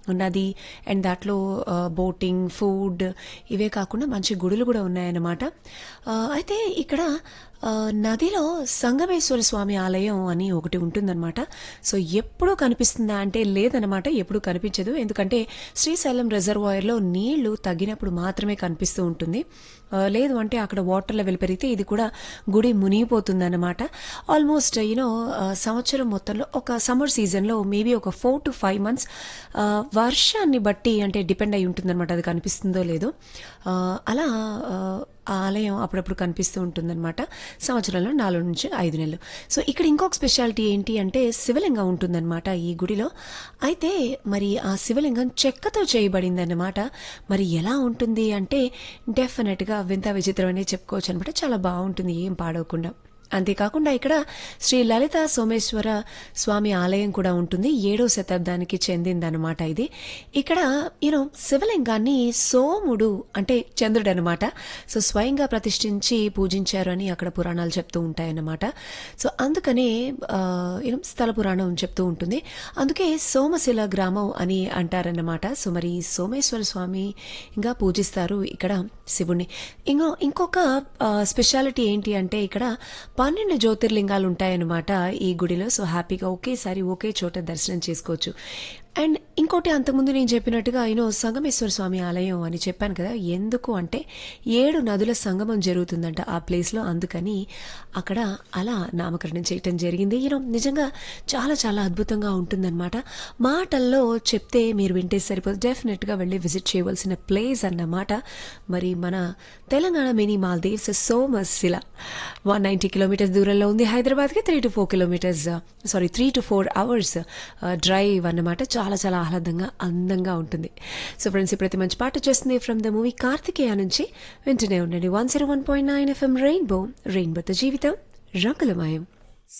నది అండ్ దాంట్లో boating food ఇవే కాకుండా మంచి గుడులు కూడా ఉన్నాయన్నమాట ఆ, అయితే ఇక్కడ ఆ, నదిలో సంగమేశ్వర స్వామి ఆలయం అని ఒకటి ఉంటుందన్నమాట సో ఎప్పుడూ కనిపిస్తుందా అంటే లేదనమాట ఎప్పుడూ కనిపించదు ఎందుకంటే శ్రీశైలం రిజర్వాయర్లో నీళ్లు తగ్గినప్పుడు మాత్రమే కనిపిస్తూ ఉంటుంది ఆ, లేదు అంటే అక్కడ వాటర్ లెవెల్ పెరిగితే ఇది కూడా గుడి మునిగిపోతుందన్నమాట ఆల్మోస్ట్ యూనో సంవత్సరం మొత్తంలో ఒక సమ్మర్ సీజన్లో మేబీ ఒక ఫోర్ టు ఫైవ్ మంత్స్ వర్షాన్ని బట్టి అంటే డిపెండ్ అయి ఉంటుందన్నమాట అది కనిపిస్తుందో లేదో ఆ, అలా ఆ, ఆ ఆలయం అప్పుడప్పుడు కనిపిస్తూ ఉంటుందన్నమాట సంవత్సరంలో నాలుగు నుంచి ఐదు నెలలు సో ఇక్కడ ఇంకొక స్పెషాలిటీ ఏంటి అంటే శివలింగం ఉంటుందన్నమాట ఈ గుడిలో అయితే మరి ఆ శివలింగం చెక్కతో చేయబడింది అన్నమాట మరి ఎలా ఉంటుంది అంటే డెఫినెట్గా వింత విచిత్రం అనే చెప్పుకోవచ్చు అనమాట చాలా బాగుంటుంది ఏం పాడవకుండా అంతేకాకుండా ఇక్కడ శ్రీ లలిత సోమేశ్వర స్వామి ఆలయం కూడా ఉంటుంది ఏడో శతాబ్దానికి చెందిందనమాట ఇది ఇక్కడ యూనో శివలింగాన్ని సోముడు అంటే చంద్రుడు అనమాట సో స్వయంగా ప్రతిష్ఠించి పూజించారు అని అక్కడ పురాణాలు చెప్తూ ఉంటాయన్నమాట సో అందుకనే యూనో స్థల పురాణం చెప్తూ ఉంటుంది అందుకే సోమశిల గ్రామం అని అంటారన్నమాట సో మరి సోమేశ్వర స్వామి ఇంకా పూజిస్తారు ఇక్కడ శివుణ్ణి ఇంకో ఇంకొక స్పెషాలిటీ ఏంటి అంటే ఇక్కడ పన్నెండు జ్యోతిర్లింగాలు ఉంటాయన్నమాట ఈ గుడిలో సో హ్యాపీగా ఒకేసారి ఒకే చోట దర్శనం చేసుకోవచ్చు అండ్ ఇంకోటి అంతకుముందు నేను చెప్పినట్టుగా యూనో సంగమేశ్వర స్వామి ఆలయం అని చెప్పాను కదా ఎందుకు అంటే ఏడు నదుల సంగమం జరుగుతుందంట ఆ ప్లేస్లో అందుకని అక్కడ అలా నామకరణం చేయటం జరిగింది యూనో నిజంగా చాలా చాలా అద్భుతంగా ఉంటుందన్నమాట మాటల్లో చెప్తే మీరు వింటే సరిపోదు డెఫినెట్గా వెళ్ళి విజిట్ చేయవలసిన ప్లేస్ అన్నమాట మరి మన Telangana mini Maldives Somasila one ninety kilometres దూరంలో ఉంది హైదరాబాద్కి three to four kilometres sorry three to four hours drive అన్నమాట చాలా చాలా ఆహ్లాదంగా అందంగా ఉంటుంది సో ఫ్రెండ్స్ ఇప్పుడైతే మంచి పాట చేస్తుంది ఫ్రమ్ ద మూవీ కార్తికేయ నుంచి వింటూనే ఉండండి one zero one point nine FM rainbow రెయిన్బోతో జీవితం రంగులమయం